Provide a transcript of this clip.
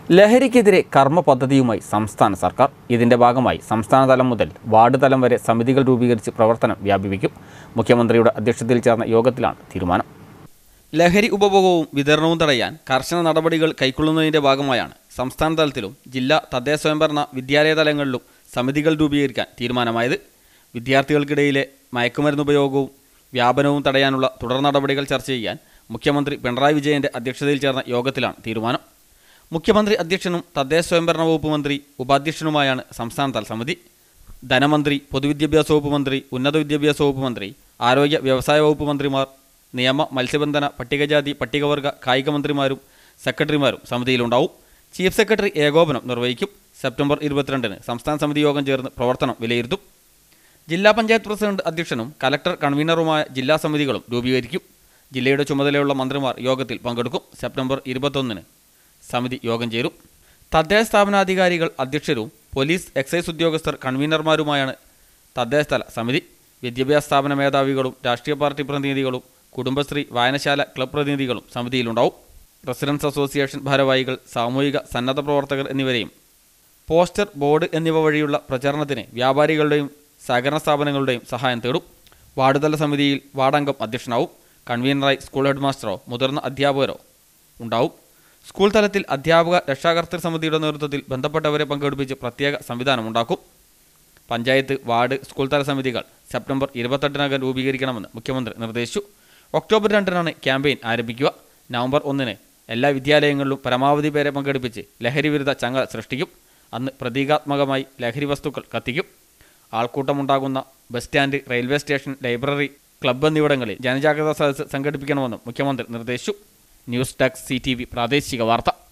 ലഹരിക്കെതിരെ കർമ്മ പദ്ധതിയുമായി സംസ്ഥാന സർക്കാർ ഇതിന്റെ ഭാഗമായി സംസ്ഥാന തലം മുതൽ വാർഡ് തലം വരെ സമിതികൾ രൂപീകരിച്ച് പ്രവർത്തനം വ്യാപിപ്പിക്കും മുഖ്യമന്ത്രിയുടെ അധ്യക്ഷതയിൽ ചേർന്ന യോഗത്തിലാണ് തീരുമാനം ലഹരി ഉപഭോഗവും വിതരണവും തടയാൻ കർശന നടപടികൾ കൈക്കൊള്ളുന്നതിന്റെ ഭാഗമായാണ് സംസ്ഥാന തലത്തിലും ജില്ലാ തദ്ദേശ സ്വയംഭരണ വിദ്യാലയ തലങ്ങളിലും സമിതികൾ രൂപീകരിക്കാൻ തീരുമാനമായത് വിദ്യാർത്ഥികൾക്കിടയിലെ മയക്കുമരുന്ന് ഉപയോഗവും വ്യാപനവും തടയാനുള്ള തുടർ നടപടികൾ ചർച്ച ചെയ്യാൻ മുഖ്യമന്ത്രി പിണറായി വിജയന്റെ അധ്യക്ഷതയിൽ ചേർന്ന യോഗത്തിലാണ് തീരുമാനം മുഖ്യമന്ത്രി അധ്യക്ഷനും തദ്ദേശ സ്വയംഭരണ വകുപ്പ് മന്ത്രി ഉപാധ്യക്ഷനുമായാണ് സംസ്ഥാനതല സമിതി ധനമന്ത്രി പൊതുവിദ്യാഭ്യാസ വകുപ്പ് മന്ത്രി ഉന്നത വിദ്യാഭ്യാസ വകുപ്പ് മന്ത്രി ആരോഗ്യ വ്യവസായ വകുപ്പ് മന്ത്രിമാർ നിയമ മത്സ്യബന്ധന പട്ടികജാതി പട്ടികവർഗ കായിക മന്ത്രിമാരും സെക്രട്ടറിമാരും സമിതിയിലുണ്ടാവും ചീഫ് സെക്രട്ടറി ഏകോപനം നിർവഹിക്കും സെപ്റ്റംബർ ഇരുപത്തിരണ്ടിന് സംസ്ഥാന സമിതി യോഗം ചേർന്ന് പ്രവർത്തനം വിലയിരുത്തും ജില്ലാ പഞ്ചായത്ത് പ്രസിഡന്റ് അധ്യക്ഷനും കലക്ടർ കൺവീനറുമായ ജില്ലാ സമിതികളും രൂപീകരിക്കും ജില്ലയുടെ ചുമതലയുള്ള മന്ത്രിമാർ യോഗത്തിൽ പങ്കെടുക്കും സെപ്റ്റംബർ ഇരുപത്തൊന്നിന് സമിതി യോഗം ചേരും തദ്ദേശ സ്ഥാപനാധികാരികൾ അധ്യക്ഷരും പോലീസ് എക്സൈസ് ഉദ്യോഗസ്ഥർ കൺവീനർമാരുമായാണ് തദ്ദേശതല സമിതി വിദ്യാഭ്യാസ സ്ഥാപന മേധാവികളും രാഷ്ട്രീയ പാർട്ടി പ്രതിനിധികളും കുടുംബശ്രീ വായനശാല ക്ലബ് പ്രതിനിധികളും സമിതിയിലുണ്ടാവും റെസിഡൻസ് അസോസിയേഷൻ ഭാരവാഹികൾ സാമൂഹിക സന്നദ്ധ പ്രവർത്തകർ എന്നിവരെയും പോസ്റ്റർ ബോർഡ് എന്നിവ വഴിയുള്ള പ്രചാരണത്തിന് വ്യാപാരികളുടെയും സഹകരണ സ്ഥാപനങ്ങളുടെയും സഹായം തേടും വാർഡ് തല സമിതിയിൽ വാർഡംഗം അധ്യക്ഷനാവും കൺവീനറായി സ്കൂൾ ഹെഡ് മാസ്റ്ററോ മുതിർന്ന അധ്യാപകരോ ഉണ്ടാവും സ്കൂൾ തലത്തിൽ അധ്യാപക രക്ഷാകർത്തൃ സമിതിയുടെ നേതൃത്വത്തിൽ ബന്ധപ്പെട്ടവരെ പങ്കെടുപ്പിച്ച് പ്രത്യേക സംവിധാനമുണ്ടാക്കും പഞ്ചായത്ത് വാർഡ് സ്കൂൾ തല സമിതികൾ സെപ്റ്റംബർ ഇരുപത്തെട്ടിനകം രൂപീകരിക്കണമെന്ന് മുഖ്യമന്ത്രി നിർദ്ദേശിച്ചു ഒക്ടോബർ രണ്ടിനാണ് ക്യാമ്പയിൻ ആരംഭിക്കുക നവംബർ ഒന്നിന് എല്ലാ വിദ്യാലയങ്ങളിലും പരമാവധി പേരെ പങ്കെടുപ്പിച്ച് ലഹരി വിരുദ്ധ ചങ്ങല സൃഷ്ടിക്കും അന്ന് പ്രതീകാത്മകമായി ലഹരി വസ്തുക്കൾ കത്തിക്കും ആൾക്കൂട്ടമുണ്ടാകുന്ന bus stand railway station library club എന്നിവിടങ്ങളിൽ ജനജാഗ്രതാ സദസ്സ് സംഘടിപ്പിക്കണമെന്നും മുഖ്യമന്ത്രി നിർദ്ദേശിച്ചു ന്യൂസ് ഡെസ്ക് സി പ്രാദേശിക വാർത്ത